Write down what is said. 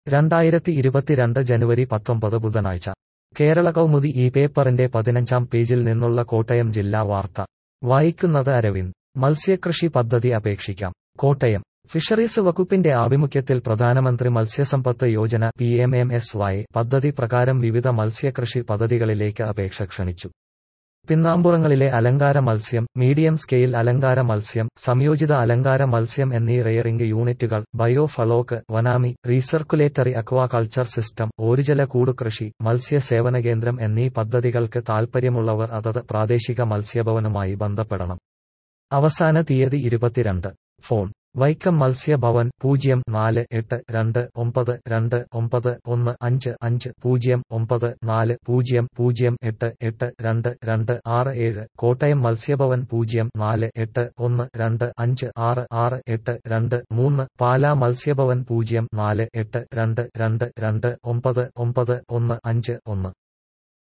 രണ്ടായിരത്തി ഇരുപത്തിരണ്ട് ജനുവരി പത്തൊമ്പത് ബുധനാഴ്ച കേരള കൗമുദി ഈ പേപ്പറിന്റെ പതിനഞ്ചാം പേജിൽ നിന്നുള്ള കോട്ടയം ജില്ലാ വാർത്ത വായിക്കുന്നത് അരവിന്ദ് മത്സ്യകൃഷി പദ്ധതി അപേക്ഷിക്കാം കോട്ടയം ഫിഷറീസ് വകുപ്പിന്റെ ആഭിമുഖ്യത്തിൽ പ്രധാനമന്ത്രി മത്സ്യസമ്പത്ത് യോജന P M M S Y പദ്ധതി പ്രകാരം വിവിധ മത്സ്യകൃഷി പദ്ധതികളിലേക്ക് അപേക്ഷ ക്ഷണിച്ചു പിന്നാമ്പുറങ്ങളിലെ അലങ്കാര മത്സ്യം മീഡിയം സ്കെയിൽ അലങ്കാര മത്സ്യം സംയോജിത അലങ്കാര മത്സ്യം എന്നീ റെയറിംഗ് യൂണിറ്റുകൾ ബയോ ഫളോക്ക് വനാമി റീസർക്കുലേറ്ററി അക്വാകൾച്ചർ സിസ്റ്റം ഓരുജല കൂടുകൃഷി മത്സ്യ സേവന കേന്ദ്രം എന്നീ പദ്ധതികൾക്ക് താൽപ്പര്യമുള്ളവർ അതത് പ്രാദേശിക മത്സ്യഭവനുമായി ബന്ധപ്പെടണം അവസാന തീയതി ഇരുപത്തിരണ്ട് ഫോൺ വൈക്കം മത്സ്യഭവൻ പൂജ്യം നാല് എട്ട് രണ്ട് ഒമ്പത് രണ്ട് ഒമ്പത് ഒന്ന് അഞ്ച് അഞ്ച് പൂജ്യം ഒമ്പത് നാല് പൂജ്യം പൂജ്യം എട്ട് എട്ട് രണ്ട് രണ്ട് ആറ് ഏഴ് കോട്ടയം മത്സ്യഭവൻ പൂജ്യം നാല് എട്ട് ഒന്ന് രണ്ട് അഞ്ച് ആറ് ആറ് എട്ട് രണ്ട് മൂന്ന് പാലാ മത്സ്യഭവൻ പൂജ്യം നാല് എട്ട് രണ്ട് രണ്ട് രണ്ട് ഒമ്പത് ഒമ്പത് ഒന്ന് അഞ്ച് ഒന്ന്